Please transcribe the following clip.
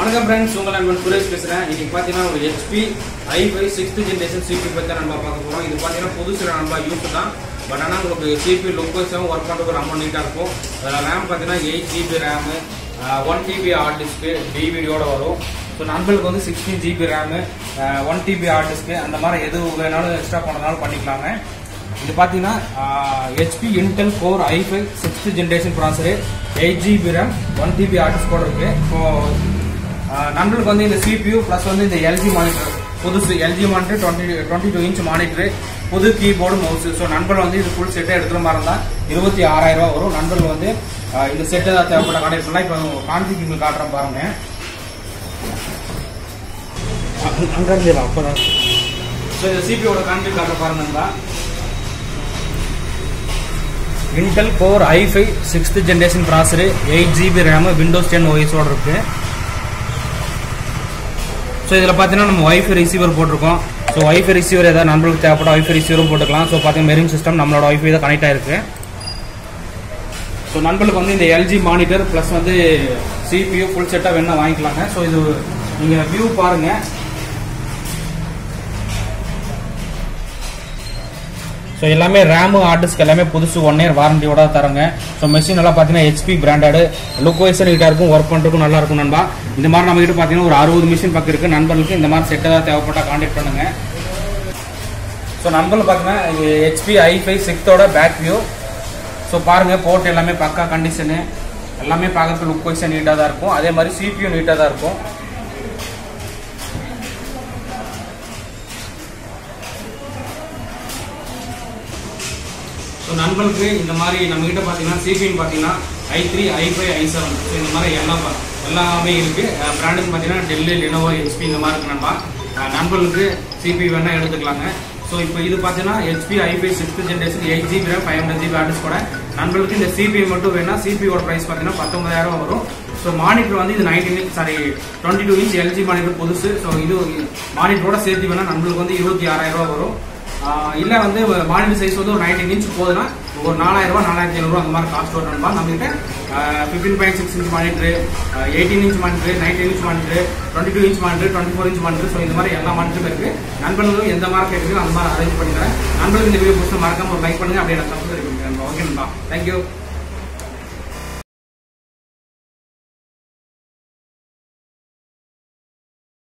வணக்கம் ஃப்ரெண்ட்ஸ் உங்கள் நண்பன் சுரேஷ் பேசுகிறேன் இன்னைக்கு பார்த்தீங்கன்னா ஒரு HP i five sixth generation CP பற்றி தான் நம்ம பார்க்க போகிறோம் இது பார்த்தீங்கன்னா புதுசு நண்பா யூஸ் தான் பட் ஆனால் உங்களுக்கு சிபி லுக் வைஸாகவும் ஒர்க் பண்ணுறதுக்கு ரொம்ப நீட்டாக இருக்கும் அதில் ரேம் பார்த்தீங்கன்னா eight GB RAM one TB hard disk டிவிடியோட வரும் ஸோ நண்பர்களுக்கு வந்து sixteen GB RAM one TB hard disk அந்த மாதிரி எது வேணாலும் எக்ஸ்ட்ரா பண்ணுறதுனாலும் பண்ணிக்கலாங்க இது பார்த்தீங்கன்னா HP Intel core i five sixth generation processor eight GB RAM one TB hard disk கூட இருக்கு இப்போ நண்பர்களுக்கு வந்து இந்த சிபியூ ப்ளஸ் வந்து இந்த எல்ஜி மானிட்டர் புதுசு LG monitor twenty twenty two inch monitor புது கீபோர்டு மவுஸ் ஸோ நண்பர்கள் வந்து இது ஃபுல் செட்டை எடுத்துகிற மாதிரி இருந்தால் இருபத்தி ஆறாயிரம் ரூபா வரும் நண்பர்கள் வந்து ஆஹ் இந்த செட்டு ஏதாவது தேவைப்பட்ட கான்டாக்ட் பண்ணலாம் இப்போ கான்ஃபிக் காட்டுறேன் பாருங்க அங்கே அப்போ ஸோ இந்த சிபியோட கான்ஃபிக் காட்டுற பாருங்க Intel core i five sixth generation processor eight GB RAM Windows ten ஓஎஸோட இருக்கு ஸோ இதில் பார்த்தீங்கன்னா நம்ம ஒய்ஃபை ரிசீவர் போட்டிருக்கோம் ஸோ ஒய்ஃபை ரிசீவர் ஏதாவது நண்பர்களுக்கு தேவைப்பட்ட ஒய்ஃபை ரிசீவரும் போட்டுக்கலாம் ஸோ பார்த்தீங்கன்னா மெரிங் சிஸ்டம் நம்மளோட ஒய்ஃபை தான் கனெக்ட் ஆயிருக்கு ஸோ நண்பர்களுக்கு வந்து இந்த எல்ஜி மானிட்டர் ப்ளஸ் வந்து சிபியூ ஃபுல் செட்டாக வேணா வாங்கிக்கலாங்க ஸோ இது நீங்கள் வியூ பாருங்கள் ஸோ எல்லாமே ரேமு ஹார்டிஸ்க் எல்லாமே புதுசு ஒன் இயர் வாரண்டியோட தரங்க ஸோ மெஷின் எல்லாம் பார்த்தீங்கன்னா ஹெச்பி பிராண்டடு லுக் வைஸ் நீட்டாக இருக்கும் ஒர்க் பண்ணுறதுக்கும் நல்லா இருக்கும் நண்பா இந்த மாதிரி நம்ம கிட்ட பார்த்தீங்கன்னா ஒரு அறுபது மிஷின் பக்கம் இருக்கு நண்பர்களுக்கு இந்த மாதிரி செட் ஏதாவது தேவைப்பட்டா கான்டாக்ட் பண்ணுங்க ஸோ நண்பர்கள் பார்த்தீங்கன்னா இது ஹெச்பி ஐ ஃபைவ் சிக்ஸோட பேக் வியூ ஸோ பாருங்க போர்ட் எல்லாமே பக்கா கண்டிஷனு எல்லாமே பார்க்கறதுக்கு லுக் வைஸ் நீட்டாக தான் இருக்கும் அதே மாதிரி சிபியூ நீட்டாக தான் இருக்கும் ஸோ நண்பர்களுக்கு இந்த மாதிரி நம்ம கிட்ட பார்த்தீங்கன்னா சிபின்னு பார்த்தீங்கன்னா i three i five i seven so இந்த மாதிரி எல்லாம் பா- எல்லாமே இருக்கு பிராண்டுன்னு பார்த்தீங்கன்னா டெல்லி லெனோவோ ஹெச்பி இந்த மாதிரி இருக்கு நண்பா அஹ் நண்பர்களுக்கு சிபி வேணா எடுத்துக்கலாங்க ஸோ இப்போ இது பார்த்தீங்கன்னா HP i five sixth generation eight GB RAM five hundred GB hard disk கூட நண்பர்களுக்கு இந்த சிபி மட்டும் வேணா சிபியோட ப்ரைஸ் பார்த்தீங்கன்னா பத்தொன்பதாயிரம் வரும் ஸோ மானிட்டர் வந்து இது nineteen inch sorry twenty two inch LG monitor புதுசு ஸோ இது மானிட்டரோட சேர்த்து வேணா நம்மளுக்கு வந்து இருபத்தி ஆறாயிரம் ரூபா வரும் ஆஹ் இல்ல வந்து மானிட்டர் சைஸ் வந்து ஒரு நைன்டீன் இன்ச் போகுதுன்னா ஒரு நாலாயிரம் ரூபாய் நாலாயிரத்தி ஐநூறு அந்த மாதிரி காஸ்ட் வரணும்பா நம்ம கிட்ட fifteen point six inch monitor eighteen inch monitor nineteen inch monitor twenty two inch monitor twenty four inch monitor so இந்த மாதிரி எல்லா மானிட்டரும் இருக்கு நண்பர்களும் எந்த மாதிரி கேட்குறீங்களோ அந்த மாதிரி அரேஞ்ச் பண்ணிக்கிறேன் நண்பர்களுக்கு இந்த வீடியோ பிடிச்ச மறக்காம ஒரு லைக் பண்ணுங்க அப்படியே நான் சப்ஸ்கிரைப் பண்ணிக்கிறேன் ஓகே நண்பா தேங்க்யூ